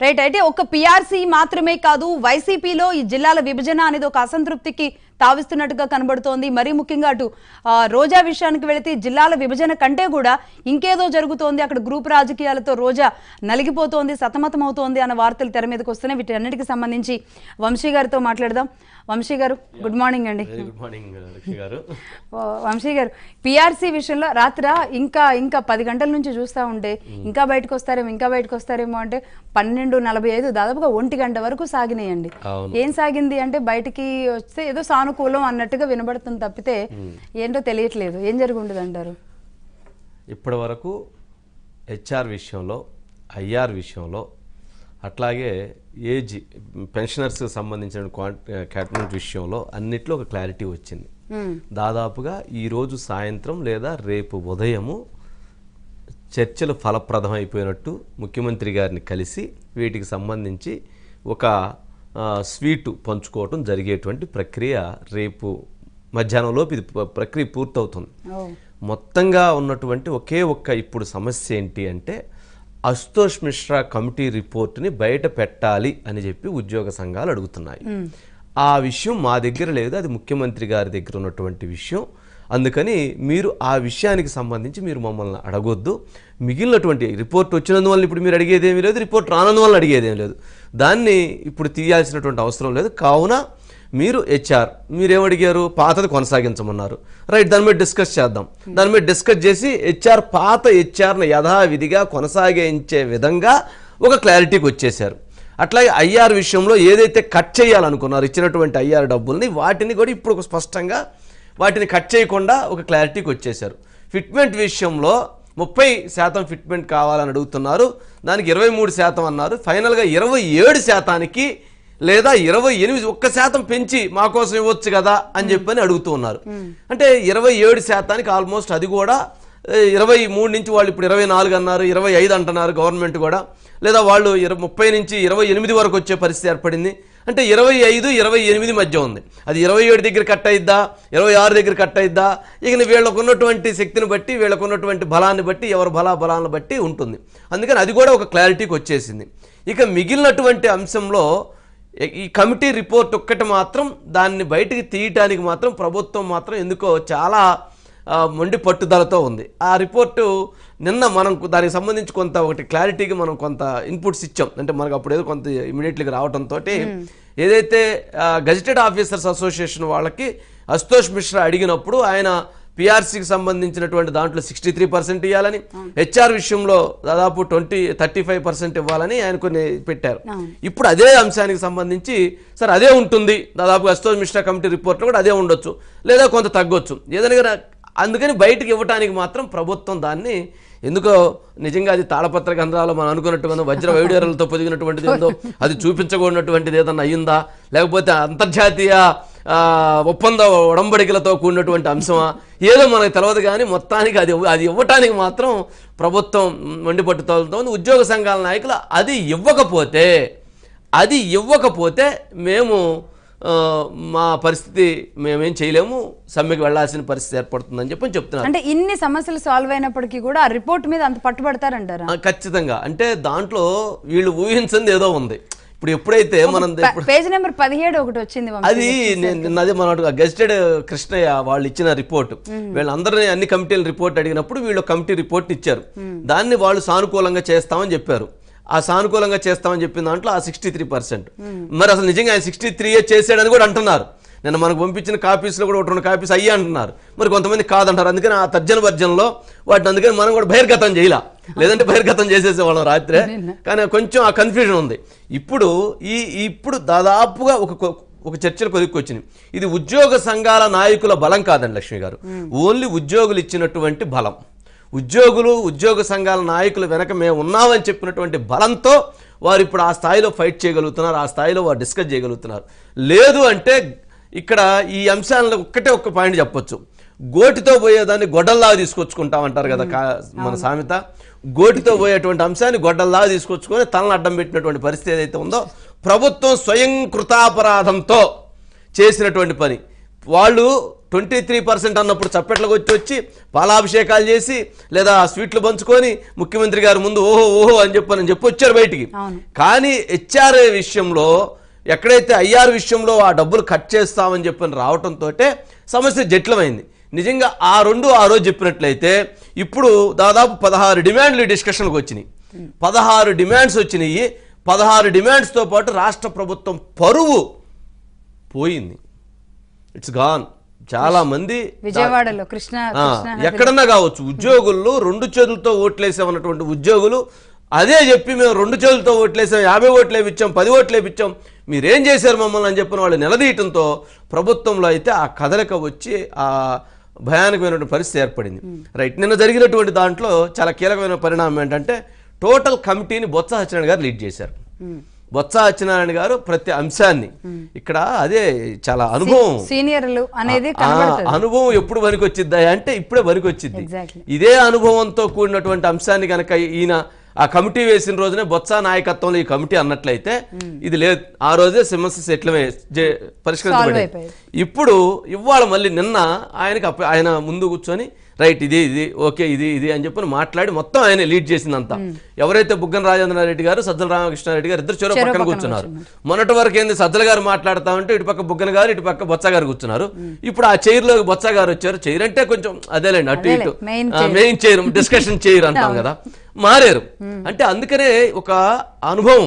Right అయితే ఒక PRC మాత్రమే కాదు వైసీపీలో ఈ జిల్లాల విభజన అనేది ఒక అసంతృప్తికి తావిస్తున్నట్టుగా కనబడుతోంది మరీ ముఖ్యంగా అటు ఆ, రోజా విషయానికి వెళితే జిల్లాల విభజన కంటే కూడా ఇంకేదో జరుగుతోంది అక్కడ గ్రూప్ రాజకీయాలతో రోజా నలిగిపోతోంది సతమతమవుతోంది అన్న వార్తలు తెర మీదకి వస్తున్నాయి వీటన్నిటికి సంబంధించి వంశీ గారితో మాట్లాడదాం వంశీ గారు గుడ్ మార్నింగ్ అండి వెరీ గుడ్ మార్నింగ్ లక్ష్మి గారు ఓ, వంశీ గారు పిఆర్సీ విషయంలో రాత్ర ఇంకా ఇంకా పది గంటల నుంచి చూస్తూ ఉంటే ఇంకా బయటకు వస్తారేమో ఇంకా బయటకు వస్తారేమో అంటే పన్నెండు నలభై ఐదు దాదాపుగా ఒంటి గంట వరకు సాగినాయండి అవును. ఏం సాగింది అంటే బయటికి వస్తే ఏదో సానుకూలం అన్నట్టుగా వినబడుతుంది తప్పితే ఏంటో తెలియట్లేదు ఏం జరిగి ఉండదు అంటారు ఇప్పటి వరకు హెచ్ఆర్ విషయంలో ఐఆర్ విషయంలో అట్లాగే ఏజ్ పెన్షనర్స్కి సంబంధించిన క్యాటమెంట్ విషయంలో అన్నిట్లో ఒక క్లారిటీ వచ్చింది దాదాపుగా ఈరోజు సాయంత్రం లేదా రేపు ఉదయము చర్చలు ఫలప్రదం అయిపోయినట్టు ముఖ్యమంత్రి గారిని కలిసి వీటికి సంబంధించి ఒక ఆ, స్వీటు పంచుకోవటం జరిగేటువంటి ప్రక్రియ రేపు మధ్యాహ్నంలోపు ఇది ప్ర- ప్రక్రియ పూర్తవుతుంది ఓ మొత్తంగా ఉన్నటువంటి ఒకే ఒక్క ఇప్పుడు సమస్య ఏంటి అంటే అశుతోష్ మిశ్రా కమిటీ రిపోర్ట్ని బయట పెట్టాలి అని చెప్పి ఉద్యోగ సంఘాలు అడుగుతున్నాయి ఆ విషయం మా దగ్గర లేదు అది ముఖ్యమంత్రి గారి దగ్గర ఉన్నటువంటి విషయం అందుకని మీరు ఆ విషయానికి సంబంధించి మీరు మమ్మల్ని అడగొద్దు మిగిలినటువంటి రిపోర్ట్ వచ్చినందువల్ల ఇప్పుడు మీరు అడిగేది ఏమీ లేదు రిపోర్ట్ రానందువల్ల అడిగేది ఏమీ లేదు దాన్ని ఇప్పుడు తీయాల్సినటువంటి అవసరం లేదు కావున మీరు హెచ్ఆర్ మీరేమడిగారు పాతది కొనసాగించమన్నారు రైట్ దాని మీద డిస్కస్ చేద్దాం దాని మీద డిస్కస్ చేసి హెచ్ఆర్ పాత హెచ్ఆర్ను యథావిధిగా కొనసాగించే విధంగా ఒక క్లారిటీకి వచ్చేశారు అట్లాగే ఐఆర్ విషయంలో ఏదైతే కట్ చేయాలనుకున్నారు ఇచ్చినటువంటి ఐఆర్ డబ్బుల్ని వాటిని కూడా ఇప్పుడు ఒక స్పష్టంగా వాటిని కట్ చేయకుండా ఒక క్లారిటీకి వచ్చేశారు ఫిట్మెంట్ విషయంలో ముప్పై శాతం ఫిట్మెంట్ కావాలని అడుగుతున్నారు దానికి ఇరవై మూడు శాతం అన్నారు ఫైనల్గా ఇరవై ఏడు శాతానికి లేదా ఇరవై ఎనిమిది ఒక్క శాతం పెంచి మా కోసం ఇవ్వచ్చు కదా అని చెప్పని అడుగుతూ ఉన్నారు అంటే ఇరవై ఏడు శాతానికి ఆల్మోస్ట్ అది కూడా ఏ, ఇరవై మూడు నుంచి వాళ్ళు ఇప్పుడు ఇరవై నాలుగు అన్నారు ఇరవై ఐదు అంటున్నారు గవర్నమెంట్ కూడా లేదా వాళ్ళు ఇర ముప్పై నుంచి ఇరవై ఎనిమిది వరకు వచ్చే పరిస్థితి ఏర్పడింది అంటే ఇరవై ఐదు ఇరవై ఎనిమిది మధ్య ఉంది అది ఇరవై ఏడు దగ్గర కట్ అయిద్దా ఇరవై ఆరు దగ్గర కట్ అయిద్దా ఇక వీళ్ళకు ఉన్నటువంటి శక్తిని బట్టి వీళ్ళకు ఉన్నటువంటి బలాన్ని బట్టి ఎవరి బలా బలాన్ని బట్టి ఉంటుంది అందుకని అది కూడా ఒక క్లారిటీకి వచ్చేసింది ఇక మిగిలినటువంటి అంశంలో ఈ- ఈ కమిటీ రిపోర్ట్ ఒక్కటి మాత్రం దాన్ని బయటికి తీయటానికి మాత్రం ప్రభుత్వం మాత్రం ఎందుకో చాలా ఆ, మొండి పట్టుదలతో ఉంది ఆ రిపోర్టు నిన్న మనం దానికి సంబంధించి కొంత ఒకటి క్లారిటీకి మనం కొంత ఇన్పుట్స్ ఇచ్చాం అంటే మనకు అప్పుడు ఏదో కొంత ఇమీడియట్లీగా రావడంతో ఏదైతే గజెటెడ్ ఆఫీసర్స్ అసోసియేషన్ వాళ్ళకి అశుతోష్ మిశ్రా అడిగినప్పుడు ఆయన పిఆర్సీకి సంబంధించినటువంటి దాంట్లో సిక్స్టీ త్రీ పర్సెంట్ ఇవ్వాలని హెచ్ఆర్ విషయంలో దాదాపు ట్వంటీ థర్టీ ఫైవ్ పర్సెంట్ ఇవ్వాలని ఆయన కొన్ని పెట్టారు ఇప్పుడు అదే అంశానికి సంబంధించి సరే అదే ఉంటుంది దాదాపు అశుతోష్ మిశ్రా కమిటీ రిపోర్ట్లో కూడా అదే ఉండొచ్చు లేదా కొంత తగ్గొచ్చు ఏదైనా అందుకని బయటకు ఇవ్వటానికి మాత్రం ప్రభుత్వం దాన్ని ఎందుకో నిజంగా అది తాళపత్ర గంధ్రాలు మనం అనుకున్నట్టుగా వజ్ర వైడూర్యాలతో పొదిగినటువంటిది ఏందో అది చూపించకూడనటువంటిది ఏదన్నా అయ్యిందా లేకపోతే అంతర్జాతీయ ఆ, ఒప్పంద ఒడంబడికలతో కూడినటువంటి అంశమా ఏదో మనకు తెలియదు కానీ మొత్తానికి అది ఇవ్వ- అది ఇవ్వటానికి మాత్రం ప్రభుత్వం మండిపట్టు తోలుతోంది ఉద్యోగ సంఘాల నాయకులు అది ఇవ్వకపోతే అది ఇవ్వకపోతే మేము ఆ, మా పరిస్థితి మేమేం చేయలేము సమ్మెకి వెళ్ళాల్సిన పరిస్థితి ఏర్పడుతుందని చెప్పి చెప్తున్నారు అంటే ఇన్ని సమస్యలు సాల్వ్ అయినప్పటికీ కూడా ఆ రిపోర్ట్ మీద అంత పట్టుబడతారంటారా ఆ, ఖచ్చితంగా అంటే దాంట్లో వీళ్ళు ఊహించింది ఏదో ఉంది ఇప్పుడు ఎప్పుడైతే మనం ఇప్పుడు పేజ్ నెంబర్ పదిహేడు ఒకటి వచ్చింది వంశీ. అది నేను నిన్న అదే మన గెస్టెడ్ కృష్ణయ్య వాళ్ళు ఇచ్చిన రిపోర్ట్ వీళ్ళందరినీ అన్ని కమిటీల రిపోర్ట్ అడిగినప్పుడు వీళ్ళు కమిటీ రిపోర్ట్ ఇచ్చారు దాన్ని వాళ్ళు సానుకూలంగా చేస్తామని చెప్పారు ఆ సానుకూలంగా చేస్తామని చెప్పిన దాంట్లో ఆ సిక్స్టీ త్రీ పర్సెంట్ మరి అసలు నిజంగా ఆయన సిక్స్టీ త్రీ చేసాడని కూడా అంటున్నారు నిన్న మనకు పంపించిన కాపీస్లో కూడా ఒకటి రెండు కాపీస్ అయ్యా అంటున్నారు మరి కొంతమంది కాదంటారు అందుకని ఆ తర్జన భర్జనలో వాటిని అందుకని మనం కూడా బహిర్గతం చేయాల లేదంటే బహిర్గతం చేసేసేవాళ్ళం రాత్రే కానీ కొంచెం ఆ కన్ఫ్యూజన్ ఉంది ఇప్పుడు ఈ ఇప్పుడు దాదాపుగా ఒక కొ- ఒక చర్చలు కొదుక్కొచ్చింది ఇది ఉద్యోగ సంఘాల నాయకుల బలం కాదండి లక్ష్మి గారు ఓన్లీ ఉద్యోగులు ఇచ్చినటువంటి బలం ఉద్యోగులు ఉద్యోగ సంఘాల నాయకులు వెనక మేము ఉన్నామని చెప్పినటువంటి బలంతో వారు ఇప్పుడు ఆ స్థాయిలో ఫైట్ చేయగలుగుతున్నారు ఆ స్థాయిలో వారు డిస్కస్ చేయగలుగుతున్నారు లేదు అంటే ఇక్కడ ఈ అంశాలను ఒక్కటే ఒక్క పాయింట్ చెప్పొచ్చు గోటితో పోయేదాన్ని గొడ్డల్లాగా తీసుకొచ్చుకుంటాం అంటారు కదా కా- మన సామెత గోటితో పోయేటువంటి అంశాన్ని గొడ్డల్లాగా తీసుకొచ్చుకొని తలను అడ్డం పెట్టినటువంటి పరిస్థితి ఏదైతే ఉందో ప్రభుత్వం స్వయం కృతాపరాధంతో చేసినటువంటి పని వాళ్ళు ట్వంటీ త్రీ పర్సెంట్ అన్నప్పుడు చప్పట్లకు వచ్చి వచ్చి పాలాభిషేకాలు చేసి లేదా స్వీట్లు పంచుకొని ముఖ్యమంత్రి గారి ముందు ఓహో ఓహో అని చెప్పని చెప్పి వచ్చారు బయటికి అవును. కానీ హెచ్ఆర్ఏ విషయంలో ఎక్కడైతే ఐఆర్ విషయంలో ఆ డబ్బులు కట్ చేస్తామని చెప్పని రావటంతో సమస్య జటిలమైంది నిజంగా ఆ రెండు ఆ రోజు చెప్పినట్లయితే ఇప్పుడు దాదాపు పదహారు డిమాండ్లు ఈ డిస్కషన్కి వచ్చినాయి పదహారు డిమాండ్స్ వచ్చినాయి పదహారు డిమాండ్స్తో పాటు రాష్ట్ర ప్రభుత్వం పరువు పోయింది ఇట్స్ గాన్ చాలా మంది విజయవాడలో కృష్ణ ఆ, కృష్ణ ఎక్కడన్నా కావచ్చు ఉద్యోగుల్లో రెండు చేతులతో ఓట్లేసామన్నటువంటి ఉద్యోగులు అదే చెప్పి మేము రెండు చేతులతో ఓట్లేసాం యాభై ఓట్లు వేపించాం పది ఓట్లు వేపించాం మీరేం చేశారు మమ్మల్ని అని చెప్పిన వాళ్ళు నిలదీయటంతో ప్రభుత్వంలో అయితే ఆ కదలిక వచ్చి ఆ భయానకమైనటువంటి పరిస్థితి ఏర్పడింది రైట్ నిన్న జరిగినటువంటి దాంట్లో చాలా కీలకమైన పరిణామం ఏంటంటే టోటల్ కమిటీని బొత్స సత్యనారాయణ గారు లీడ్ చేశారు బొత్స సత్యనారాయణ గారు ప్రతి అంశాన్ని ఇక్కడ అదే చాలా అనుభవం సీనియర్లు అనేది ఆ, కనబడుతుంది అనుభవం ఎప్పుడు వనికొచ్చిద్దా అంటే ఇప్పుడే వనికొచ్చిద్ది Exactly. ఇదే అనుభవంతో కూడినటువంటి అంశాన్ని కనుక ఈయన ఆ కమిటీ వేసిన రోజునే బొత్స నాయకత్వంలో ఈ కమిటీ అన్నట్లయితే ఇది లేదు ఆ రోజే సమస్య సెటిలమే పరిష్కరించబడింది అయిపోయేది. ఇప్పుడు ఇవాళ మళ్ళీ నిన్న ఆయనకి అప్ప- ఆయన ముందు కూర్చొని రైట్ ఇది ఇది ఓకే ఇది ఇది అని చెప్పి మాట్లాడి మొత్తం ఆయన లీడ్ చేసిందంతా ఎవరైతే బుగ్గన రాజేంద్రారెడ్డి గారు సజ్జల రామకృష్ణారెడ్డి గారు ఇద్దరు చెరో చెరో పక్కన పక్కన కూర్చున్నారు మొన్నటి వరకు ఏంది సజ్జల గారు మాట్లాడుతా ఉంటే ఇటు పక్క బుగ్గన గారు ఇటు పక్క బొత్స గారు కూర్చున్నారు ఇప్పుడు ఆ చైర్ లో బొత్స గారు వచ్చారు చైర్ అంటే కొంచెం అదేలేండి అటు అదేలే, ఇటు main main chair discussion chair అంటాం కదా మారారు అంటే అందుకనే ఒక అనుభవం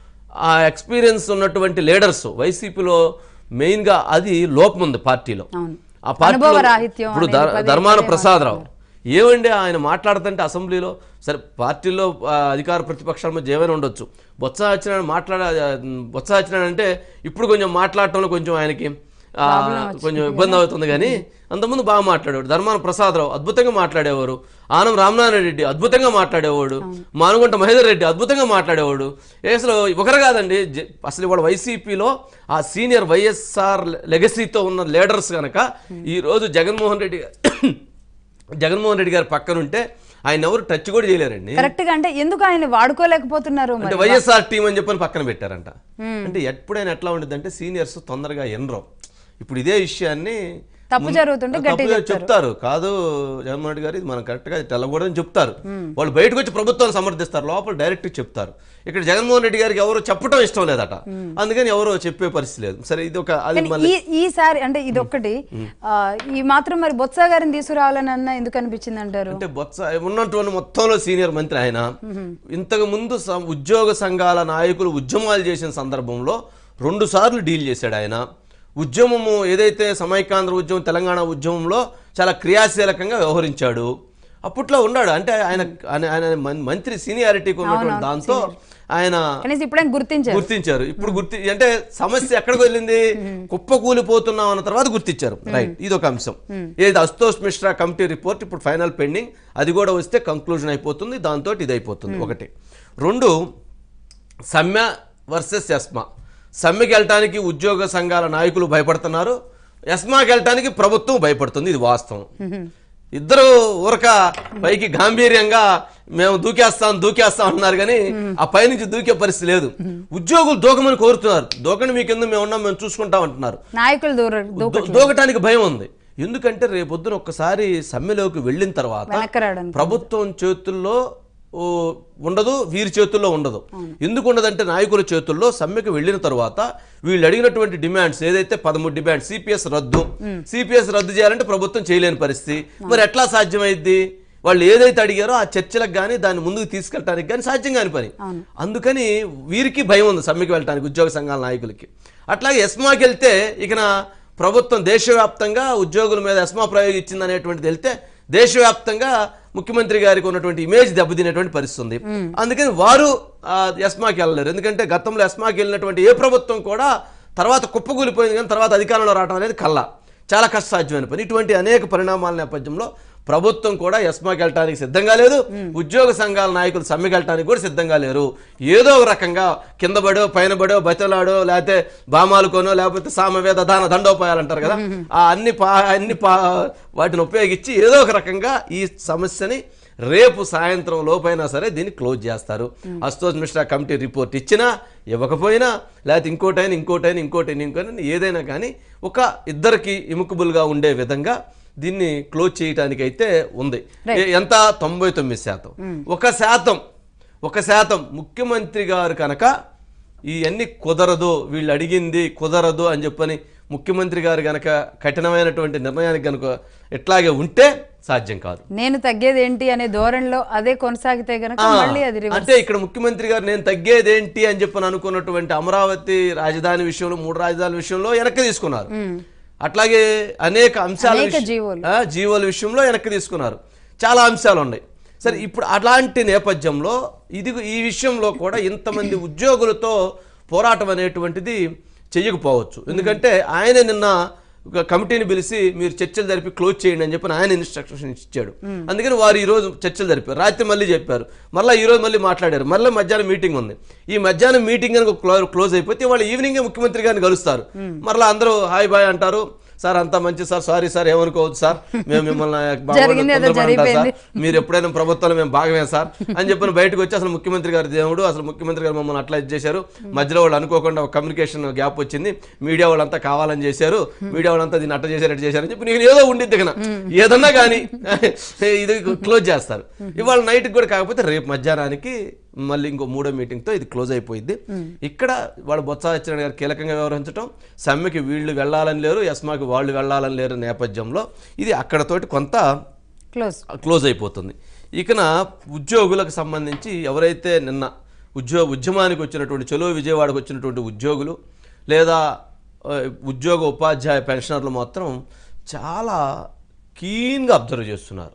ఆ ఎక్స్పీరియన్స్ ఉన్నటువంటి లీడర్స్ వైసీపీలో మెయిన్ గా అది లోపం ఉంది పార్టీలో అవును. ఆ పార్టీలో అనుభవరాహిత్యం ఇప్పుడు అనేది ధర్- పదే ధర్మాన పదే ప్రసాదరావు ఏమండి ఆయన మాట్లాడుతుంటే అసెంబ్లీలో సరే పార్టీలో ఆ, అధికార ప్రతిపక్షాల మధ్య ఏమైనా ఉండొచ్చు బొత్స సత్యనారాయణ మాట్లాడ ఆ, బొత్స సత్యనారాయణ అంటే ఇప్పుడు కొంచెం మాట్లాడటంలో కొంచెం ఆయనకి ఆ, కొంచెం ఇబ్బంది అవుతుంది కానీ అంతకుముందు బాగా మాట్లాడేవాడు ధర్మాన ప్రసాదరావు అద్భుతంగా మాట్లాడేవారు ఆనం రామనారాయణ రెడ్డి అద్భుతంగా మాట్లాడేవాడు మానుగుంట మహేందర్ రెడ్డి అద్భుతంగా మాట్లాడేవాడు ఏ అసలు ఒకరు కాదండి జ- అసలు ఇవాళ వైసీపీలో ఆ సీనియర్ వైఎస్ఆర్ లెగసీతో ఉన్న లీడర్స్ కనుక ఈ రోజు జగన్మోహన్ రెడ్డి గా- జగన్మోహన్ రెడ్డి గారు పక్కనుంటే ఆయన ఎవరు టచ్ కూడా చేయలేరండి కరెక్ట్ గా అంటే ఎందుకు ఆయన వాడుకోలేకపోతున్నారు అంటే మరి వైఎస్ఆర్ టీం అని చెప్పని పక్కన పెట్టారంట అంటే ఎప్పుడైనా ఎట్లా ఉండేది అంటే సీనియర్స్ తొందరగా ఎనరు ఇప్పుడు ఇదే విషయాన్ని తప్పు ముం- జరుగుతుంటే తప్పు గట్టిగా జరు- చెప్తారు కాదు జగన్మోహన్ రెడ్డి గారు ఇది మనం కరెక్ట్ గా తెల్లకూడదని చెప్తారు వాళ్ళు బయటకు వచ్చి ప్రభుత్వాన్ని సమర్థిస్తారు లోపల డైరెక్ట్ చెప్తారు ఇక్కడ జగన్మోహన్ రెడ్డి గారికి ఎవరు చెప్పడం ఇష్టం లేదట అందుకని ఎవరు చెప్పే పరిస్థితి లేదు సరే ఇది ఒక అది కానీ మళ్ళీ ఈ ఈసారి అంటే ఇది ఒక్కటి ఆ, ఈ మాత్రం మరి బొత్స గారిని తీసుకురావాలని అన్న ఎందుకు అనిపించింది అంటారు అంటే బొత్స ఉన్నటువంటి మొత్తంలో సీనియర్ మంత్రి ఆయన ఇంతకు ముందు స- ఉద్యోగ సంఘాల నాయకులు ఉద్యమాలు చేసిన సందర్భంలో రెండు సార్లు డీల్ చేశాడు ఆయన ఉద్యమము ఏదైతే సమైకాంధ్ర ఉద్యమం తెలంగాణ ఉద్యమంలో చాలా క్రియాశీలకంగా వ్యవహరించాడు అప్పట్లో ఉన్నాడు అంటే ఆయన ఆయన- ఆయన మం- మంత్రి సీనియారిటీకి ఉన్నటువంటి దాంతో ఆయన కనీసం ఇప్పుడే గుర్తించారు గుర్తించారు ఇప్పుడు గుర్తి అంటే సమస్య ఎక్కడికి వెళ్ళింది కుప్ప కూలిపోతున్నాం అన్న తర్వాత గుర్తించారు రైట్ ఇది ఒక అంశం ఏది అస్తోష్ మిశ్రా కమిటీ రిపోర్ట్ ఇప్పుడు ఫైనల్ పెండింగ్ అది కూడా వస్తే కంక్లూజన్ అయిపోతుంది దాంతో ఇది అయిపోతుంది ఒకటి రెండు సమ్మె వర్సెస్ ఎస్మా సమ్మెకి వెళ్ళటానికి ఉద్యోగ సంఘాల నాయకులు భయపడుతున్నారు ఎస్మాకి వెళ్ళటానికి ప్రభుత్వం భయపడుతుంది ఇది వాస్తవం ఇద్దరు ఊరక పైకి గాంభీర్యంగా మేము దూకేస్తాం దూకేస్తాం అంటున్నారు కానీ ఆ పైనుంచి దూకే పరిస్థితి లేదు ఉద్యోగులు దూకమని కోరుతున్నారు దూకండి మీకు ఎందుకు మేము ఉన్నాం మేము చూసుకుంటాం అంటున్నారు నాయకులు దూర దూ- దూ- దూకటానికి భయం ఉంది ఎందుకంటే రేపొద్దున ఒక్కసారి సమ్మెలోకి వెళ్ళిన తర్వాత వెనక్కి రావడానికి ప్రభుత్వం చేతుల్లో ఓ, ఉండదు వీరి చేతుల్లో ఉండదు ఎందుకు ఉండదంటే నాయకుల చేతుల్లో సమ్మెకు వెళ్ళిన తర్వాత వీళ్ళు అడిగినటువంటి డిమాండ్స్ ఏదైతే పదమూడు డిమాండ్స్ సిపిఎస్ రద్దు సిపిఎస్ రద్దు చేయాలంటే ప్రభుత్వం చేయలేని పరిస్థితి మరి ఎట్లా సాధ్యమైద్ది వాళ్ళు ఏదైతే అడిగారో ఆ చర్చలకు కానీ దాన్ని ముందుకు తీసుకెళ్ళడానికి కానీ సాధ్యం కాని పని అందుకని వీరికి భయం ఉంది సమ్మెకి వెళ్ళడానికి ఉద్యోగ సంఘాల నాయకులకి అట్లాగే ఎస్మాకి వెళ్తే ఇక ప్రభుత్వం దేశవ్యాప్తంగా ఉద్యోగుల మీద ఎస్మా ప్రయోగించింది అనేటువంటిది వెళ్తే దేశవ్యాప్తంగా ముఖ్యమంత్రి గారికి ఉన్నటువంటి ఇమేజ్ దెబ్బతినేటువంటి పరిస్థితి ఉంది అందుకని వారు ఆ, ఎస్మాకి వెళ్ళలేరు ఎందుకంటే గతంలో ఎస్మాకి వెళ్ళినటువంటి ఏ ప్రభుత్వం కూడా తర్వాత కుప్పకూలిపోయింది కానీ తర్వాత అధికారంలో రావడం అనేది కళ్ళ చాలా కష్టసాధ్యమైన పని ఇటువంటి అనేక పరిణామాల నేపథ్యంలో ప్రభుత్వం కూడా ఎస్మాకి వెళ్ళటానికి సిద్ధంగా లేదు ఉద్యోగ సంఘాల నాయకులు సమ్మెకి వెళ్ళటానికి కూడా సిద్ధంగా లేరు ఏదో ఒక రకంగా కింద పడో పైన పడో బతిలాడో లేకపోతే బామాలుకోనో లేకపోతే సామవేద దాన దండోపాయాలు అంటారు కదా ఆ అన్ని పా అన్ని పా వాటిని ఉపయోగించి ఏదో ఒక రకంగా ఈ సమస్యని రేపు సాయంత్రం లోపైనా సరే దీన్ని క్లోజ్ చేస్తారు అస్తోష్ మిశ్రా కమిటీ రిపోర్ట్ ఇచ్చినా ఇవ్వకపోయినా లేకపోతే ఇంకోటైనా ఇంకోటైనా ఇంకోటైనా ఇంకోటైనా ఏదైనా కానీ ఒక ఇద్దరికి ఇముకబుల్గా ఉండే విధంగా దీన్ని క్లోజ్ చేయడానికి అయితే ఉంది ఏ- ఎంత తొంభై తొమ్మిది శాతం ఒక శాతం ఒక శాతం ముఖ్యమంత్రి గారు కనుక ఇవన్నీ కుదరదు వీళ్ళు అడిగింది కుదరదు అని చెప్పని ముఖ్యమంత్రి గారు గనక కఠినమైనటువంటి నిర్ణయానికి గనుక ఎట్లాగే ఉంటే సాధ్యం కాదు నేను తగ్గేది ఏంటి అనే ధోరణిలో అదే కొనసాగితే గనక ఆ, మళ్ళీ అది రివర్స్ అంటే ఇక్కడ ముఖ్యమంత్రి గారు నేను తగ్గేదేంటి అని చెప్పని అనుకున్నటువంటి అమరావతి రాజధాని విషయంలో మూడు రాజధానుల విషయంలో వెనక్కి తీసుకున్నారు అట్లాగే అనేక అంశాల అనేక విషయం- జీవోలు. ఆ, జీవోల విషయంలో వెనక్కి తీసుకున్నారు చాలా అంశాలు ఉన్నాయి సరే ఇప్పుడు అలాంటి నేపథ్యంలో ఇది ఈ విషయంలో కూడా ఇంతమంది ఉద్యోగులతో పోరాటం అనేటువంటిది చెయ్యకపోవచ్చు ఎందుకంటే ఆయన నిన్న ఒక కమిటీని పిలిచి మీరు చర్చలు జరిపి క్లోజ్ చేయండి అని చెప్పి ఆయన ఇన్స్ట్రక్షన్స్ ఇచ్చాడు అందుకని వారు ఈ రోజు చర్చలు జరిపారు రాత్రి మళ్ళీ చెప్పారు మళ్ళీ ఈ రోజు మళ్ళీ మాట్లాడారు మళ్ళీ మధ్యాహ్నం మీటింగ్ ఉంది ఈ మధ్యాహ్నం మీటింగ్ కనుక క్లో- క్లోజ్ అయిపోతే వాళ్ళు ఈవినింగ్ ముఖ్యమంత్రి గారిని కలుస్తారు మరలా అందరూ హాయ్ బాయ్ అంటారు సార్ అంతా మంచి సార్ సారీ సార్ ఏమనుకోవద్దు సార్ మేము మిమ్మల్ని బాగా జరిగింది ఏదో తొందరపడి అంటాం సార్. జరిగిపోయింది. మీరు ఎప్పుడైనా ప్రభుత్వంలో మేము భాగమే సార్ అని చెప్పిన బయటకు వచ్చి అసలు ముఖ్యమంత్రి గారి దేవుడు అసలు ముఖ్యమంత్రి గారు మమ్మల్ని అట్లా ఇది చేశారు మధ్యలో వాళ్ళు అనుకోకుండా ఒక కమ్యూనికేషన్ గ్యాప్ వచ్చింది మీడియా వాళ్ళంతా కావాలని చేశారు మీడియా వాళ్ళంతా దీన్ని అట్ట చేశారు అట్ట చేశారు అని చెప్పి నీకు ఏదో ఉండిద్ది ఇకన ఏదన్నా కానీ ఇది క్లోజ్ చేస్తారు ఇవాళ నైట్ కూడా కాకపోతే రేపు మధ్యాహ్నానికి మళ్ళీ ఇంకో మూడో మీటింగ్తో ఇది క్లోజ్ అయిపోయింది ఇక్కడ వాళ్ళు బొత్స సత్యనారాయణ గారు కీలకంగా వ్యవహరించడం సమ్మెకి వీళ్ళు వెళ్ళాలని లేరు ఎస్మాకి వాళ్ళు వెళ్ళాలని లేరు నేపథ్యంలో ఇది అక్కడతోటి కొంత క్లోజ్ క్లోజ్ అయిపోతుంది ఇకన ఉద్యోగులకు సంబంధించి ఎవరైతే నిన్న ఉద్యోగ ఉద్యమానికి వచ్చినటువంటి చలో విజయవాడకు వచ్చినటువంటి ఉద్యోగులు లేదా ఆ, ఉద్యోగ ఉపాధ్యాయ పెన్షనర్లు మాత్రం చాలా కీన్గా అబ్జర్వ్ చేస్తున్నారు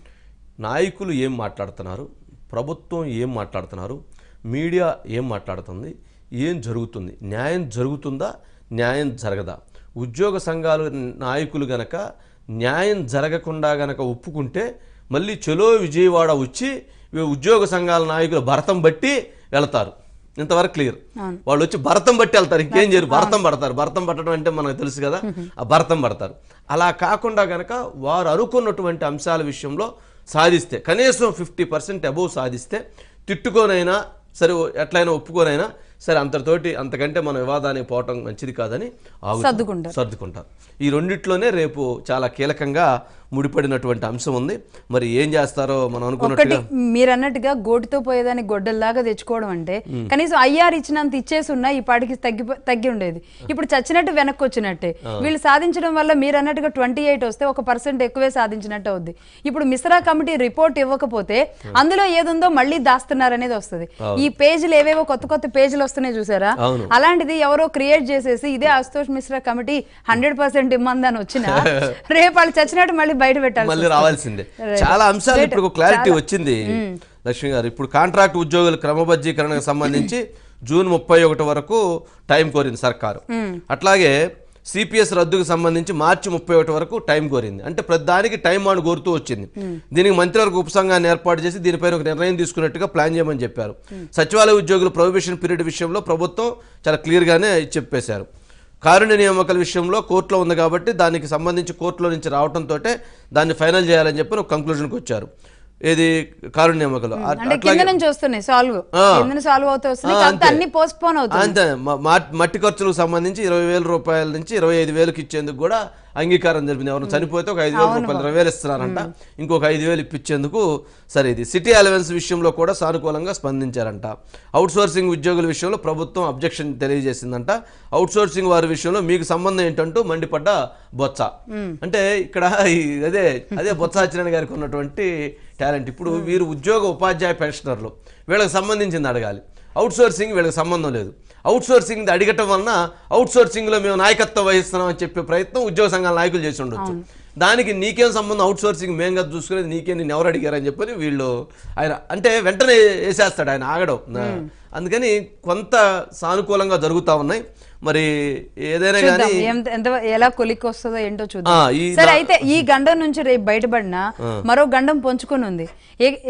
నాయకులు ఏం మాట్లాడుతున్నారు ప్రభుత్వం ఏం మాట్లాడుతున్నారు మీడియా ఏం మాట్లాడుతుంది ఏం జరుగుతుంది న్యాయం జరుగుతుందా న్యాయం జరగదా ఉద్యోగ సంఘాలు నాయకులు గనక న్యాయం జరగకుండా గనక ఒప్పుకుంటే మళ్ళీ చలో విజయవాడ వచ్చి ఈ ఉద్యోగ సంఘాల నాయకులు భరతం బట్టి వెళతారు ఇంతవరకు క్లియర్ వాళ్ళు వచ్చి భరతం బట్టి వెళ్తారు ఇంకేం చేయరు భరతం పడతారు భరతం పట్టడం అంటే మనకు తెలుసు కదా ఆ భరతం పడతారు అలా కాకుండా గనక వారు అనుకున్నటువంటి అంశాల విషయంలో సాధిస్తే కనీసం ఫిఫ్టీ పర్సెంట్ అబోవ్ సాధిస్తే తిట్టుకోనైనా సరే ఎట్లయినా ఒప్పుకోనైనా సరే అంతటితోటి అంతకంటే మన వివాదానికి పోవటం మంచిది కాదని ఆగుతారు. సర్దుకుంటారు. సర్దుకుంటారు ఈ రెండిట్లోనే రేపు చాలా కీలకంగా ముడిపడినటువంటి అంశం ఉంది మరి ఏం చేస్తారో మనం ఒకటి అనుకున్నట్టుగా మీరు అన్నట్టుగా గోటితో పోయేదాన్ని గొడ్డల్లాగా తెచ్చుకోవడం అంటే కనీసం అయ్యారు ఇచ్చినంత ఇచ్చేసి ఉన్నా ఈ పాటికి తగ్గి తగ్గి ఉండేది ఇప్పుడు చచ్చినట్టు వెనక్కి వచ్చినట్టే వీళ్ళు సాధించడం వల్ల మీరు అన్నట్టుగా ట్వంటీ ఎయిట్ వస్తే ఒక పర్సెంట్ ఎక్కువే సాధించినట్టు అవుద్ది ఇప్పుడు మిశ్రా కమిటీ రిపోర్ట్ ఇవ్వకపోతే అందులో ఏదుందో మళ్ళీ దాస్తున్నారు అనేది వస్తుంది ఈ పేజీలు ఏవేవో కొత్త కొత్త పేజీలు వస్తున్నాయి చూసారా అవును. అలాంటిది ఎవరో క్రియేట్ చేసేసి ఇదే Ashutosh Mishra committee hundred percent ఇమ్మందని వచ్చిన రేపు వాళ్ళు చచ్చినట్టు మళ్ళీ బయట పెట్టాలి మళ్ళీ రావాల్సిందే చాలా అంశాలు ఇప్పుడు ఒక క్లారిటీ వచ్చింది లక్ష్మి గారు ఇప్పుడు కాంట్రాక్ట్ ఉద్యోగుల క్రమబద్ధీకరణకు సంబంధించి జూన్ ముప్పై ఒకటి వరకు టైం కోరింది సర్కారు అట్లాగే సిపిఎస్ రద్దుకు సంబంధించి మార్చి ముప్పై ఒకటి వరకు టైం కోరింది అంటే ప్రతిదానికి టైం అని కోరుతూ వచ్చింది దీనికి మంత్రివర్గ ఉపసంఘాన్ని ఏర్పాటు చేసి దీనిపైన ఒక నిర్ణయం తీసుకున్నట్టుగా ప్లాన్ చేయమని చెప్పారు సచివాలయ ఉద్యోగుల ప్రొహిబిషన్ పీరియడ్ విషయంలో ప్రభుత్వం చాలా క్లియర్గానే చెప్పేశారు కారుణ్య నియామకాల విషయంలో కోర్టులో ఉంది కాబట్టి దానికి సంబంధించి కోర్టులో నుంచి రావడంతో దాన్ని ఫైనల్ చేయాలని చెప్పి ఒక కంక్లూజన్కి వచ్చారు ఏది కారుణ్య నియామకాలు అట్- అంటే కింద నుంచి వస్తున్నాయి సాల్వ్ ఆ. కింద సాల్వ్ అవుతూ వస్తున్నాయి ఆ, కాకపోతే అంతే. అన్ని పోస్ట్ పోన్ అవుతుంది అంతే మ- మా- మట్టి ఖర్చులకు సంబంధించి ఇరవై వేల రూపాయల నుంచి ఇరవై ఐదు వేలకు ఇచ్చేందుకు కూడా అంగీకారం జరిపింది ఎవరైనా చనిపోతే ఒక ఐదు వేల రూపాయలు ఇరవై వేలు ఇస్తున్నారంట ఇంకొక ఐదు వేలు ఇప్పించేందుకు సరే ఇది సిటీ అలవెన్స్ విషయంలో కూడా సానుకూలంగా స్పందించారంట అవుట్ సోర్సింగ్ ఉద్యోగుల విషయంలో ప్రభుత్వం అబ్జెక్షన్ తెలియజేసిందంట అవుట్ సోర్సింగ్ వారి విషయంలో మీకు సంబంధం ఏంటంటూ మండిపడ్డ బొత్స అంటే ఇక్కడ ఈ అదే అదే బొత్స సత్యనారాయణ గారికి ఉన్నటువంటి టాలెంట్ ఇప్పుడు వీరు ఉద్యోగ ఉపాధ్యాయ పెన్షనర్లు వీళ్ళకి సంబంధించింది అడగాలి అవుట్ సోర్సింగ్ వీళ్ళకి సంబంధం లేదు అవుట్ సోర్సింగ్ అడగటం వలన అవుట్ సోర్సింగ్లో మేము నాయకత్వం వహిస్తున్నాం అని చెప్పే ప్రయత్నం ఉద్యోగ సంఘాల నాయకులు చేసి ఉండొచ్చు దానికి నీకేం సంబంధం అవుట్ సోర్సింగ్ మేము కదా చూసుకునేది నీకే నేను ఎవరు అడిగారని చెప్పని వీళ్ళు ఆయన అంటే వెంటనే వేసేస్తాడు ఆయన ఆగడం అందుకని కొంత సానుకూలంగా జరుగుతూ ఉన్నాయి మరి ఏదైనా చూద్దాం కానీ ఎంత- ఎంత ఎలా కొలిక్కి వస్తుందో ఏంటో ఆ, చూద్దాం ఈ సరే నా- అయితే ఈ గండం నుంచి రేపు బయటపడిన మరో గండం పొంచుకొని ఉంది ఏ- ఏ-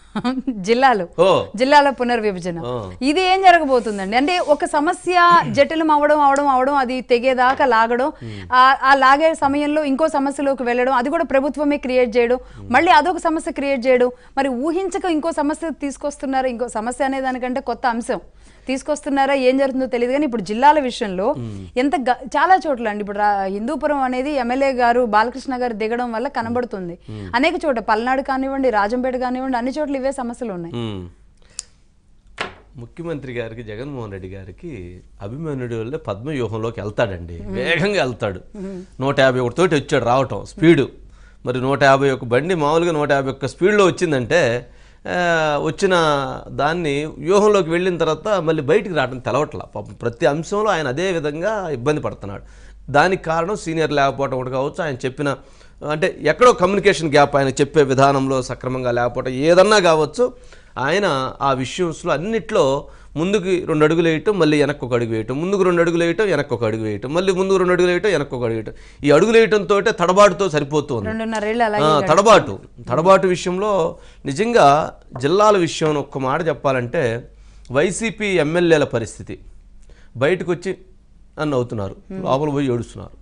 జిల్లాలు ఓ జిల్లాల పునర్విభజన ఆ. ఇది ఏం జరగబోతుందండి అంటే ఒక సమస్య జటిలం అవడం అవడం అవడం అది తెగేదాకా లాగడం ఆ- ఆ లాగే సమయంలో ఇంకో సమస్యలోకి వెళ్ళడం అది కూడా ప్రభుత్వమే క్రియేట్ చేయడం మళ్ళీ అదొక సమస్య క్రియేట్ చేయడం మరి ఊహించక ఇంకో సమస్య తీసుకొస్తున్నారా ఇంకో సమస్య అనే దానికంటే కొత్త అంశం తీసుకొస్తున్నారా ఏం జరుగుతుందో తెలియదు కానీ ఇప్పుడు జిల్లాల విషయంలో ఎంత గ- చాలా చోట్ల అండి ఇప్పుడు రా- హిందూపురం అనేది ఎమ్మెల్యే గారు బాలకృష్ణ గారు దిగడం వల్ల కనబడుతుంది అనేక చోట పల్నాడు కానివ్వండి రాజంపేట కానివ్వండి అన్ని చోట్ల ఇవే సమస్యలు ఉన్నాయి ఉమ్. ముఖ్యమంత్రి గారికి జగన్మోహన్ రెడ్డి గారికి అభిమన్యుడి వల్లే పద్మవ్యూహంలోకి వెళ్తాడండి వేగంగా వెళ్తాడు నూట యాభై ఒకటి తోటి వచ్చాడు రావటం స్పీడు మరి నూట యాభై ఒక బండి మామూలుగా నూట యాభై ఒక్క స్పీడ్లో వచ్చిందంటే ఆ, వచ్చిన దాన్ని వ్యూహంలోకి వెళ్ళిన తర్వాత మళ్ళీ బయటికి రావడం తెలవట్ల పాపం ప్రతి అంశంలో ఆయన అదే విధంగా ఇబ్బంది పడుతున్నాడు దానికి కారణం సీనియర్ లేకపోవడం ఒకటి కావచ్చు ఆయన చెప్పిన అంటే ఎక్కడో కమ్యూనికేషన్ గ్యాప్ ఆయన చెప్పే విధానంలో సక్రమంగా లేకపోవడం ఏదన్నా కావచ్చు ఆయన ఆ విషయంలో అన్నిట్లో ముందుకు రెండు అడుగులు వేయటం మళ్ళీ వెనక్కి ఒక అడుగు వేయటం ముందుకు రెండు అడుగులు వేయటం వెనక్కి ఒక అడుగు వేయటం మళ్ళీ ముందుకు రెండు అడుగులు వేయటం వెనక్కి ఒక అడుగు వేయటం ఈ అడుగులు వేయటంతో తడబాటుతో సరిపోతుంది రెండున్నరేళ్ళు అలాగే ఆ, తడబాటు తడబాటు విషయంలో నిజంగా జిల్లాల విషయం ఒక్క మాట చెప్పాలంటే వైసీపీ ఎమ్మెల్యేల పరిస్థితి బయటకు వచ్చి అని నవ్వుతున్నారు లోపల పోయి ఏడుస్తున్నారు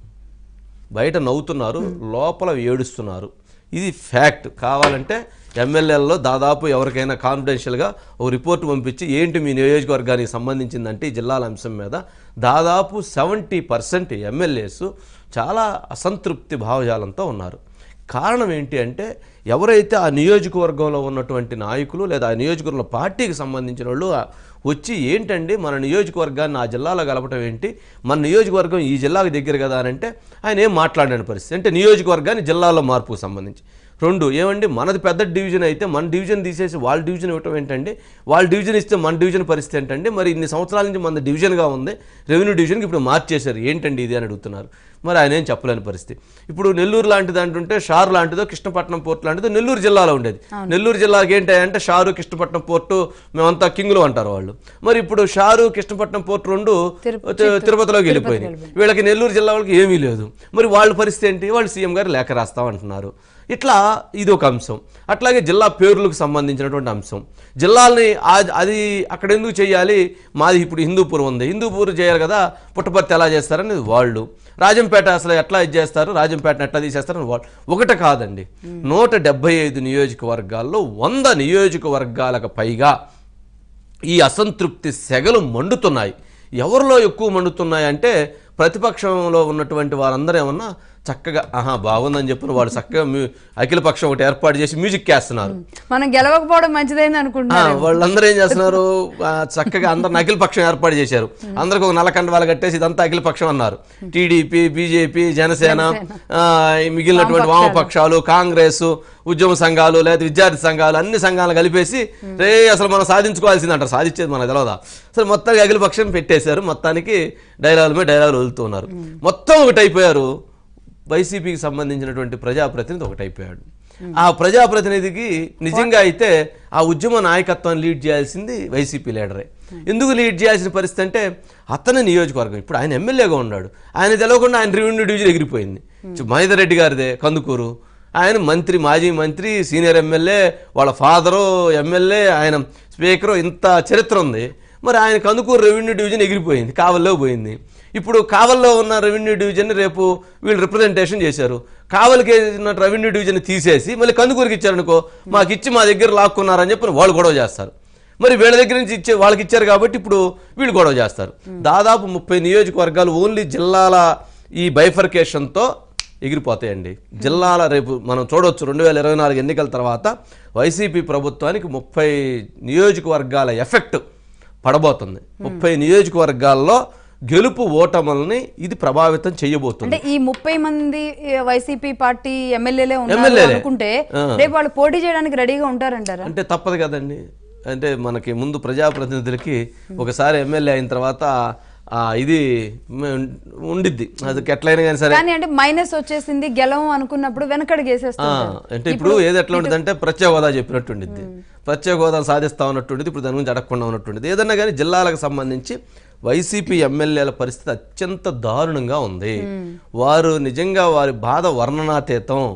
బయట నవ్వుతున్నారు లోపల ఏడుస్తున్నారు ఇది ఫ్యాక్ట్ కావాలంటే ఎమ్మెల్యేలలో దాదాపు ఎవరికైనా కాన్ఫిడెన్షియల్గా ఒక రిపోర్ట్ పంపించి ఏంటి మీ నియోజకవర్గానికి సంబంధించిందంటే ఈ జిల్లాల అంశం మీద దాదాపు సెవెంటీ పర్సెంట్ ఎమ్మెల్యేస్ చాలా అసంతృప్తి భావజాలంతో ఉన్నారు కారణం ఏంటి అంటే ఎవరైతే ఆ నియోజకవర్గంలో ఉన్నటువంటి నాయకులు లేదా ఆ నియోజకవర్గంలో పార్టీకి సంబంధించిన వాళ్ళు ఆ వచ్చి ఏంటండి మన నియోజకవర్గాన్ని ఆ జిల్లాలో కలపటం ఏంటి మన నియోజకవర్గం ఈ జిల్లాకు దగ్గర కదా అని అంటే ఆయన ఏం మాట్లాడిన పరిస్థితి అంటే నియోజకవర్గాన్ని జిల్లాలో మార్పుకు సంబంధించి రెండు ఏమండి మనది పెద్ద డివిజన్ అయితే మన డివిజన్ తీసేసి వాళ్ళ డివిజన్ ఇవ్వటం ఏంటండి వాళ్ళ డివిజన్ ఇస్తే మన డివిజన్ పరిస్థితి ఏంటండి మరి ఇన్ని సంవత్సరాల నుంచి మన డివిజన్గా ఉంది రెవెన్యూ డివిజన్కి ఇప్పుడు మార్చేశారు ఏంటండి ఇది అని అడుగుతున్నారు మరి ఆయన ఏం చెప్పలేని పరిస్థితి ఇప్పుడు నెల్లూరు లాంటిది అంటుంటే షార్ లాంటిదో కృష్ణపట్నం పోర్ట్ లాంటిదో నెల్లూరు జిల్లాలో ఉండేది నెల్లూరు జిల్లాకి ఏంటి అంటే షారు కృష్ణపట్నం పోర్టు మేమంతా కింగులు అంటారు వాళ్ళు మరి ఇప్పుడు షారు కృష్ణపట్నం పోర్ట్ రెండు తిరుపతి- తి- తిరుపతిలోకి వెళ్ళిపోయినాయి వీళ్ళకి నెల్లూరు జిల్లా వాళ్ళకి ఏమీ లేదు మరి వాళ్ళ పరిస్థితి ఏంటి వాళ్ళు సీఎం గారు లేఖ రాస్తామంటున్నారు ఇట్లా ఇది ఒక అంశం అట్లాగే జిల్లా పేర్లకు సంబంధించినటువంటి అంశం జిల్లాలని ఆ- అది అక్కడ ఎందుకు చేయాలి మాది ఇప్పుడు హిందూపూర్ ఉంది హిందూపూర్ చేయాలి కదా పుట్టపర్తి ఎలా చేస్తారని వాళ్ళు రాజంపేట అసలు ఎట్లా ఇది చేస్తారు రాజంపేటను ఎట్లా తీసేస్తారని వాళ్ళు ఒకటి కాదండి నూట డెబ్బై ఐదు నియోజకవర్గాల్లో వంద నియోజకవర్గాలకు పైగా ఈ అసంతృప్తి సెగలు మండుతున్నాయి ఎవరిలో ఎక్కువ మండుతున్నాయి అంటే ప్రతిపక్షంలో ఉన్నటువంటి వారందరూ ఏమన్నా చక్కగా ఆహా బాగుందని చెప్పిన వాళ్ళు చక్కగా మ్యూ- అఖిల పక్షం ఒకటి ఏర్పాటు చేసి మ్యూజిక్ వేస్తున్నారు మనం గెలవకపోవడం మంచిదైంది ఆ, అనుకుంటున్నారు వాళ్ళందరూ ఏం చేస్తున్నారు ఆ, చక్కగా అందరు అఖిల పక్షం ఏర్పాటు చేశారు అందరికి ఒక నల్లకండ వాళ్ళు కట్టేసి ఇదంతా అఖిల పక్షం అన్నారు టీడీపీ బీజేపీ జనసేన ఆ, ఈ మిగిలినటువంటి వామపక్షాలు కాంగ్రెస్ ఉద్యమ సంఘాలు లేదా విద్యార్థి సంఘాలు అన్ని సంఘాలు కలిపేసి రే అసలు మనం సాధించుకోవాల్సింది అంటారు సాధించేది మనకు తెలియదా అసలు మొత్తానికి అఖిల పక్షం పెట్టేశారు మొత్తానికి డైలాగుల మీద డైలాగులు వదులుతూ ఉన్నారు మొత్తం ఒకటి అయిపోయారు వైసీపీకి సంబంధించినటువంటి ప్రజాప్రతినిధి ఒకటైపోయాడు ఆ ప్రజాప్రతినిధికి నిజంగా అయితే ఆ ఉద్యమ నాయకత్వాన్ని లీడ్ చేయాల్సింది వైసీపీ లీడరే ఎందుకు లీడ్ చేయాల్సిన పరిస్థితి అంటే అతని నియోజకవర్గం ఇప్పుడు ఆయన ఎమ్మెల్యేగా ఉన్నాడు ఆయన తెలవకుండా ఆయన రెవెన్యూ డివిజన్ ఎగిరిపోయింది మహేందర్ రెడ్డి గారిదే కందుకూరు ఆయన మంత్రి మాజీ మంత్రి సీనియర్ ఎమ్మెల్యే వాళ్ళ ఫాదరు ఎమ్మెల్యే ఆయన స్పీకరు ఇంత చరిత్ర ఉంది మరి ఆయన కందుకూరు రెవెన్యూ డివిజన్ ఎగిరిపోయింది కావల్లో పోయింది ఇప్పుడు కావల్లో ఉన్న రెవెన్యూ డివిజన్ రేపు వీళ్ళు రిప్రజెంటేషన్ చేశారు కావలికి ఉన్న రెవెన్యూ డివిజన్ తీసేసి మళ్ళీ కందుకూరికి ఇచ్చారనుకో మాకు ఇచ్చి మా దగ్గర లాక్కున్నారని చెప్పి వాళ్ళు గొడవ చేస్తారు మరి వీళ్ళ దగ్గర నుంచి ఇచ్చే వాళ్ళకి ఇచ్చారు కాబట్టి ఇప్పుడు వీళ్ళు గొడవ చేస్తారు దాదాపు ముప్పై నియోజకవర్గాలు ఓన్లీ జిల్లాల ఈ బైఫర్కేషన్తో ఎగిరిపోతాయండి జిల్లాల రేపు మనం చూడొచ్చు రెండు వేల ఇరవై నాలుగు ఎన్నికల తర్వాత వైసీపీ ప్రభుత్వానికి ముప్పై నియోజకవర్గాల ఎఫెక్ట్ పడబోతుంది ముప్పై నియోజకవర్గాల్లో గెలుపు ఓటములని ఇది ప్రభావితం చేయబోతుంది అంటే ఈ ముప్పై మంది ఏ, వైసీపీ పార్టీ ఎమ్మెల్యేలే ఉన్నారు ఎమ్మెల్యేలే. అనుకుంటే ఆ. రేపు వాళ్ళు పోటీ చేయడానికి రెడీగా ఉంటారంటారా అంటే తప్పదు కదండి అంటే మనకి ముందు ప్రజాప్రతినిధులకి ఒకసారి ఎమ్మెల్యే అయిన తర్వాత ఆ ఇది మ- ఉండిద్ది అది ఎట్లయినా కానీ సరే కానీ అంటే మైనస్ వచ్చేసింది గెలవం అనుకున్నప్పుడు వెనకడికి ఆ, వేసేస్తారు అంటే ఇప్పుడు ఏది ఎట్లా ఉంటుందంటే ప్రత్యేక హోదా చెప్పినట్టు ఉండిద్ది ప్రత్యేక హోదా సాధిస్తా ఉన్నట్టుండిది ఇప్పుడు దాని గురించి అడగకుండా ఉన్నట్టుండిది ఏదన్నా కానీ జిల్లాలకు సంబంధించి వైసీపీ ఎమ్మెల్యేల పరిస్థితి అత్యంత దారుణంగా ఉంది వారు నిజంగా వారి బాధ వర్ణనాతీతం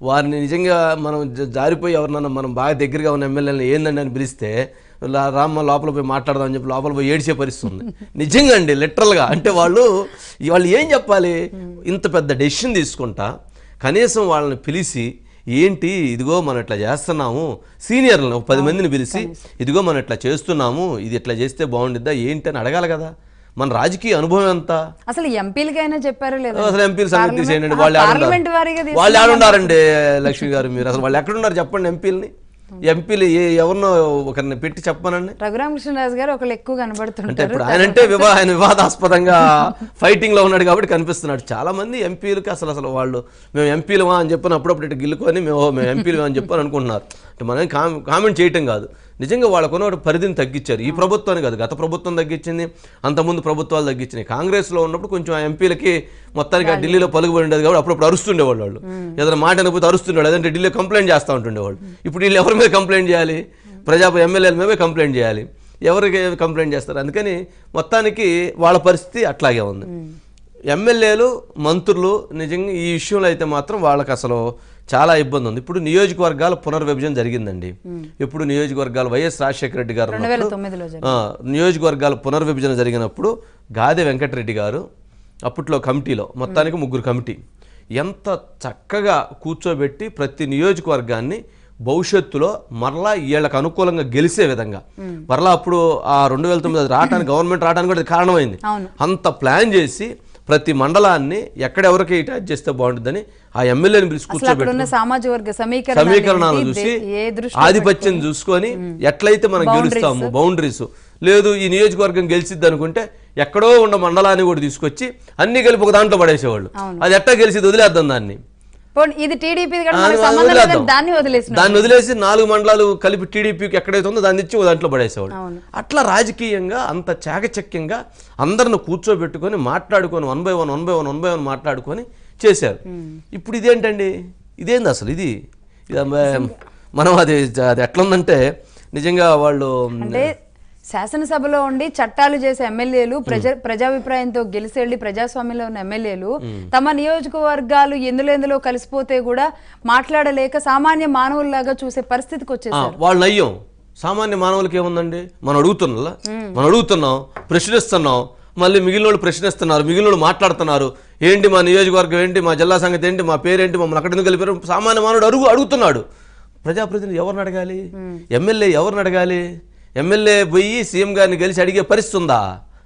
వారిని నిజంగా మనం జ- జారిపోయి ఎవరినన్నా మనం బాగా దగ్గరగా ఉన్న ఎమ్మెల్యేలను ఏందండి అని పిలిస్తే లా- రామ్మ లోపల పోయి మాట్లాడదాం అని చెప్పి లోపల పోయి ఏడ్చే పరిస్థితి ఉంది నిజంగా అండి లిటరల్గా అంటే వాళ్ళు వాళ్ళు ఏం చెప్పాలి ఇంత పెద్ద డెసిషన్ తీసుకుంటా కనీసం వాళ్ళని పిలిచి ఏంటి ఇదిగో మనం ఇట్లా చేస్తున్నాము సీనియర్లను ఒక పది మందిని పిలిచి ఇదిగో మనం ఇట్లా చేస్తున్నాము ఇది ఇట్లా చేస్తే బాగుండిద్దా ఏంటి అని అడగాలి కదా మన రాజకీయ అనుభవం ఎంత అసలు ఎంపీలకైనా చెప్పారో లేదా అసలు ఎంపీల సంగతి తీసేయండి పార్లమెంట్- వాళ్ళు ఆ, ఏడున్నారు? పార్లమెంట్ వారీగా వాళ్ళు ఆడున్నారండి లక్ష్మి గారు మీరు అసలు వాళ్ళు ఎక్కడున్నారు చెప్పండి ఎంపీలని ఎంపీలు ఏ ఎవరినో ఒకరిని పెట్టి చెప్పమనండి రఘురామకృష్ణరాజు గారు ఒకళ్ళు ఎక్కువ అంటే కనబడుతుంటారు ఇప్పుడు ఆయన అంటే వివా ఆయన వివాదాస్పదంగా ఫైటింగ్ లో ఉన్నాడు కాబట్టి కనిపిస్తున్నాడు చాలా మంది ఎంపీలకి అసలు అసలు వాళ్ళు మేము ఎంపీలమా అని చెప్పని అప్పుడప్పుడు ఇటు గిల్లుకొని మేము ఓ, మేము ఎంపీలమా అని చెప్పని అనుకుంటున్నారు అంటే మనం కామ్ కామెంట్ చేయటం కాదు నిజంగా వాళ్ళకున్న ఒక పరిధిని తగ్గించారు ఈ ప్రభుత్వాన్ని కాదు గత ప్రభుత్వం తగ్గించింది అంతకుముందు ప్రభుత్వాలు తగ్గించినాయి కాంగ్రెస్లో ఉన్నప్పుడు కొంచెం ఆ ఎంపీలకి మొత్తానికి ఆ ఢిల్లీలో పలుకుబడి ఉండేది కాబట్టి అప్పుడప్పుడు అరుస్తుండేవాళ్ళు వాళ్ళు ఏదైనా మాట అనకపోతే అరుస్తుండేవాళ్ళు లేదంటే ఢిల్లీలో కంప్లైంట్ చేస్తూ ఉంటుండేవాళ్ళు ఇప్పుడు వీళ్ళు ఎవరి మీద కంప్లైంట్ చేయాలి ప్రజా ఎమ్మెల్యేల మీదే కంప్లైంట్ చేయాలి ఎవరికి కంప్లైంట్ చేస్తారు అందుకని మొత్తానికి వాళ్ళ పరిస్థితి అట్లాగే ఉంది ఎమ్మెల్యేలు మంత్రులు నిజంగా ఈ విషయంలో అయితే మాత్రం వాళ్ళకి అసలు చాలా ఇబ్బంది ఉంది ఇప్పుడు నియోజకవర్గాల పునర్విభజన జరిగిందండి ఇప్పుడు నియోజకవర్గాలు వైఎస్ రాజశేఖర రెడ్డి గారు రెండు వేల ఉన్నప్పుడు, తొమ్మిదిలో జరిగింది. ఆ, నియోజకవర్గాల పునర్విభజన జరిగినప్పుడు గాదె వెంకటరెడ్డి గారు అప్పట్లో కమిటీలో మొత్తానికి ముగ్గురు కమిటీ ఎంత చక్కగా కూర్చోబెట్టి ప్రతి నియోజకవర్గాన్ని భవిష్యత్తులో మరలా వీళ్ళకి అనుకూలంగా గెలిచే విధంగా మరలా అప్పుడు ఆ రెండు వేల తొమ్మిది అది రావడానికి గవర్నమెంట్ రావడానికి కూడా అది కారణమైంది అవును. అంత ప్లాన్ చేసి ప్రతి మండలాన్ని ఎక్కడెవరికి అటాచ్ చేస్తే బాగుంటుందని ఆ ఎమ్మెల్యేని పిలిచి అసలు కూర్చోబెట్టి అక్కడ ఉన్న సామాజిక వర్గ సమీకరణ సమీకరణాలు చూసి ఏ దృష్టి ఆధిపత్యం చూసుకొని ఎట్లయితే మనం గెలుస్తాము బౌండరీస్ లేదు ఈ నియోజకవర్గం గెలిచిద్ది అనుకుంటే ఎక్కడో ఉన్న మండలాన్ని కూడా తీసుకొచ్చి అన్ని కలిపి ఒక దాంట్లో పడేసేవాళ్ళు అది ఎట్టా గెలిచి వదిలేద్దాం దాన్ని పోనీ, ఇది టీడీపీ ఆ, మనకు అది సంబంధం వదిలేద్దాం. లేదని దాన్ని వదిలేసిన దాన్ని వదిలేసి నాలుగు మండలాలు కలిపి టీడీపీకి ఎక్కడైతే ఉందో దాన్ని ఇచ్చి ఒక దాంట్లో పడేసేవాడు అట్లా రాజకీయంగా అంత చాకచక్యంగా అందరిని కూర్చోబెట్టుకొని మాట్లాడుకొని one by one one by one one by one మాట్లాడుకొని చేశారు ఇప్పుడు ఇదేంటండి ఇదేంది అసలు ఇది ఇది అమ్మ- మనం అది అది ఎట్లుందంటే నిజంగా వాళ్ళు అంటే శాసనసభలో ఉండి చట్టాలు చేసే ఎమ్మెల్యేలు ప్రజా ప్రజాభిప్రాయంతో గెలిచి వెళ్ళి ప్రజాస్వామ్యంలో ఉన్న ఎమ్మెల్యేలు తమ నియోజకవర్గాలు ఎందులో ఎందులో కలిసిపోతే కూడా మాట్లాడలేక సామాన్య మానవుల్లాగా చూసే పరిస్థితికి ఆ, వచ్చేసారు వాళ్ళు అయ్యాం సామాన్య మానవులకి ఏముందండి మనం అడుగుతున్నా మనం అడుగుతున్నాం ప్రశ్నిస్తున్నాం మళ్ళీ మిగిలిన వాళ్ళు ప్రశ్నిస్తున్నారు మిగిలిన వాళ్ళు మాట్లాడుతున్నారు ఏంటి మా నియోజకవర్గం ఏంటి మా జిల్లా సంగతి ఏంటి మా పేరేంటి మమ్మల్ని అక్కడ ఎందుకు కలిపారు సామాన్య మానవుడు అడుగు అడుగుతున్నాడు ప్రజాప్రతినిధి ఎవరిని అడగాలి ఎమ్మెల్యే ఎవరిని అడగాలి ఎమ్మెల్యే పోయి సీఎం గారిని కలిసి అడిగే పరిస్థితి ఉందా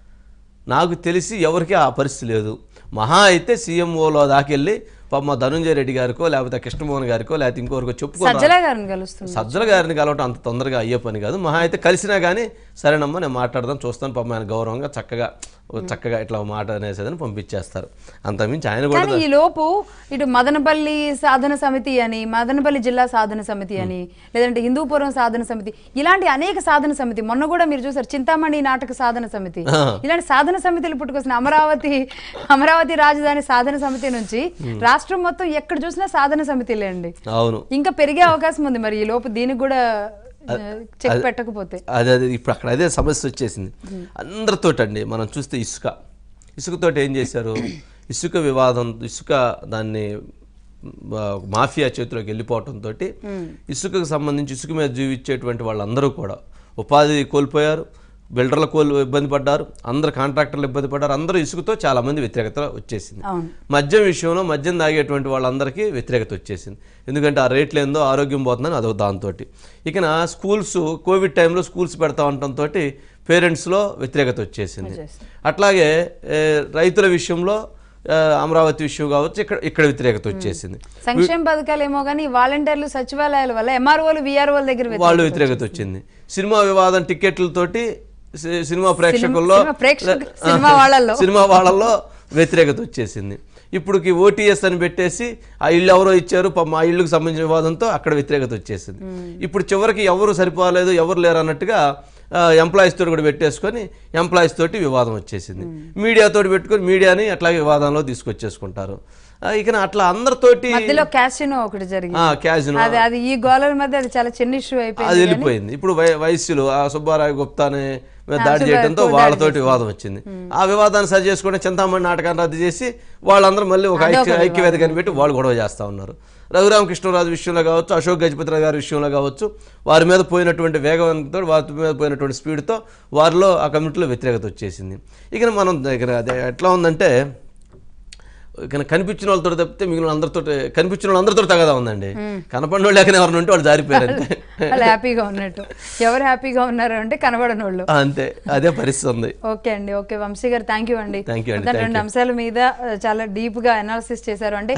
నాకు తెలిసి ఎవరికి ఆ పరిస్థితి లేదు మహా అయితే సీఎంఓలో దాకెళ్ళి పాప మా ధనుంజయ రెడ్డి గారికో లేకపోతే కృష్ణమోహన్ గారికో లేకపోతే ఇంకొకరికో చెప్పుకో సజ్జల గారిని కలుస్తుంది సజ్జల గారిని కలవటం అంత తొందరగా అయ్యే పని కాదు మహా అయితే కలిసినా కానీ సరేనమ్మా నేను మాట్లాడదాం చూస్తాను పాపం ఆయన గౌరవంగా చక్కగా ఓ చక్కగా ఇట్లా ఒక మాట అనేసేదని పంపించేస్తారు అంతమించి ఆయన కూడా కానీ ఈ లోపు ఇటు మదనపల్లి సాధన సమితి అని మదనపల్లి జిల్లా సాధన సమితి అని లేదంటే హిందూపురం సాధన సమితి ఇలాంటి అనేక సాధన సమితి మొన్న కూడా మీరు చూసారు చింతామణి నాటక సాధన సమితి ఆ. ఇలాంటి సాధన సమితులు పుట్టుకొస్తున్న అమరావతి అమరావతి రాజధాని సాధన సమితి నుంచి రాష్ట్రం మొత్తం ఎక్కడ చూసినా సాధన సమితిలే అండి అవును ఇంకా పెరిగే అవకాశం ఉంది మరి ఈ లోపు దీనికి కూడా ఆ, చెక్ పెట్టకపోతే అదే అదే ఇప్పుడు అక్కడ అదే సమస్య వచ్చేసింది అందరితోటండి మనం చూస్తే ఇసుక ఇసుకతోటి ఏం చేశారు ఇసుక వివాదం ఇసుక దాన్ని ఆ, మాఫియా చేతిలోకి వెళ్ళిపోవటంతో ఇసుకకు సంబంధించి ఇసుక మీద జీవించేటువంటి వాళ్ళందరూ కూడా ఉపాధి కోల్పోయారు బిల్డర్లు కోల్ ఇబ్బంది పడ్డారు అందరు కాంట్రాక్టర్లు ఇబ్బంది పడ్డారు అందరూ ఇసుకతో చాలా మంది వ్యతిరేకత వచ్చేసింది అవును మద్యం విషయంలో మద్యం తాగేటువంటి వాళ్ళందరికీ వ్యతిరేకత వచ్చేసింది ఎందుకంటే ఆ రేట్లు ఏందో ఆరోగ్యం పోతుందని అదొక దాంతో ఇక నా స్కూల్స్ కోవిడ్ టైంలో స్కూల్స్ పెడతా ఉండటంతో పేరెంట్స్లో వ్యతిరేకత వచ్చేసింది అట్లాగే ఏ, రైతుల విషయంలో ఆ, అమరావతి విషయం కావచ్చు ఇక్కడ ఇక్కడ వ్యతిరేకత వచ్చేసింది సంక్షేమ పథకాలు ఏమో కానీ వాలంటీర్లు సచివాలయాల వల్ల ఎంఆర్ఓలు విఆర్ఓల దగ్గర వ్యతిరేకత వాళ్ళు వ్యతిరేకత వచ్చింది సినిమా వివాదం టిక్కెట్లతోటి సి- సినిమా ప్రేక్షకుల్లో సినిమా ప్రేక్షక- సినిమా వాళ్ళల్లో. సినిమా వాళ్ళల్లో వ్యతిరేకత వచ్చేసింది ఇప్పుడుకి ఓటీఎస్ అని పెట్టేసి ఆ ఇల్లు ఎవరో ఇచ్చారు పాపం ఆ ఇల్లుకు సంబంధించిన వివాదంతో అక్కడ వ్యతిరేకత వచ్చేసింది ఇప్పుడు చివరికి ఎవరు సరిపోలేదు ఎవరు లేరు అన్నట్టుగా ఎంప్లాయీస్ తోటి కూడా పెట్టేసుకొని ఎంప్లాయీస్ తోటి వివాదం వచ్చేసింది మీడియా తోటి పెట్టుకొని మీడియాని అట్లాగే వివాదంలో తీసుకొచ్చేసుకుంటారు ఆ, ఇక అట్లా అందరితోటి మధ్యలో క్యాసినో ఒకటి జరిగింది ఆ, క్యాజినో అది అది ఈ గోళల మధ్య అది చాలా చిన్న ఇష్యూ అది అయిపోయింది వెళ్ళిపోయింది ఇప్పుడు వై- వైశ్యులు ఆ సుబ్బారావు గుప్తాని మీద దాడి సుబ్బారావు చేయడంతో దాడి వాళ్ళతోటి వివాదం వచ్చింది ఆ వివాదాన్ని సరి చేసుకుని చింతామణి నాటకాన్ని రద్దు చేసి వాళ్ళందరూ మళ్ళీ ఒక ఐక్య ఐక్యవేదిక కనిపెట్టి వాళ్ళు గొడవ చేస్తా ఉన్నారు రఘురామకృష్ణరాజు విషయంలో కావచ్చు అశోక్ గజపతిరావు గారి విషయంలో కావచ్చు వారి మీద పోయినటువంటి వేగంతో వారి మీద పోయినటువంటి స్పీడ్తో వారిలో ఆ కమిటీలో వ్యతిరేకత వచ్చేసింది ఇక మనం ఇక అదే ఎట్లా ఉందంటే ఇక కనిపించిన వాళ్ళతో తప్పితే మిగిలిన అందరితో కనిపించిన వాళ్ళందరితో తగదా ఉందండి కనపడిన వాళ్ళు లేకనే ఎవరిని ఉంటే వాళ్ళు జారిపోయారు అంతే వాళ్ళు హ్యాపీగా ఉన్నట్టు ఎవరు హ్యాపీగా ఉన్నారు అంటే కనబడని వాళ్ళు అంతే అదే పరిస్థితి ఉంది ఓకే అండి ఓకే వంశీ గారు థ్యాంక్ యూ అండి Thank you అండి, మొత్తం thank రెండు అంశాల మీద ఆ, చాలా డీప్ గా అనాలిసిస్ చేశారు అంటే